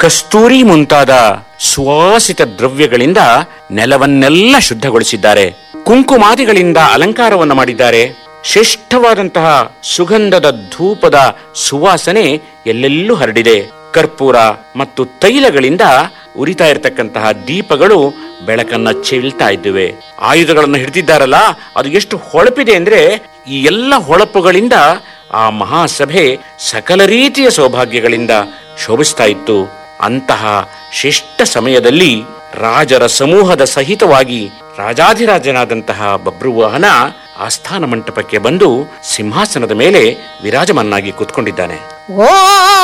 ಕಸ್ತೂರಿ ಮುಂತಾದ ಸುವಾಸಿತ ದ್ರವ್ಯಗಳಿಂದ ನೆಲವನ್ನೆಲ್ಲ ಶುದ್ಧಗೊಳಿಸಿದ್ದಾರೆ ಕುಂಕುಮಾದಿಗಳಿಂದ ಅಲಂಕಾರವನ್ನು ಮಾಡಿದ್ದಾರೆ ಶ್ರೇಷ್ಠವಾದಂತಹ ಸುಗಂಧದ ಧೂಪದ ಸುವಾಸನೆ ಎಲ್ಲೆಲ್ಲೂ ಹರಡಿದೆ ಕರ್ಪೂರ ಮತ್ತು ತೈಲಗಳಿಂದ ಉರಿತಾ ಇರತಕ್ಕಂತಹ ದೀಪಗಳು ಬೆಳಕನ್ನ ಚೆಲ್ತಾ ಇದ್ದಿವೆ ಆಯುಧಗಳನ್ನು ಹಿಡಿದಿದ್ದಾರಲ್ಲ ಅದು ಎಷ್ಟು ಹೊಳಪಿದೆ ಅಂದ್ರೆ ಈ ಎಲ್ಲ ಹೊಳಪುಗಳಿಂದ ಆ ಮಹಾಸಭೆ ಸಕಲ ರೀತಿಯ ಸೌಭಾಗ್ಯಗಳಿಂದ ಶೋಭಿಸ್ತಾ ಇತ್ತು ಅಂತಹ ಶ್ರೇಷ್ಠ ಸಮಯದಲ್ಲಿ ರಾಜರ ಸಮೂಹದ ಸಹಿತವಾಗಿ ರಾಜಾಧಿರಾಜನಾದಂತಹ ಬಬ್ರುವಾಹನ ಆಸ್ಥಾನ ಮಂಟಪಕ್ಕೆ ಬಂದು ಸಿಂಹಾಸನದ ಮೇಲೆ ವಿರಾಜಮನ್ನಾಗಿ ಕೂತ್ಕೊಂಡಿದ್ದಾನೆ ಓ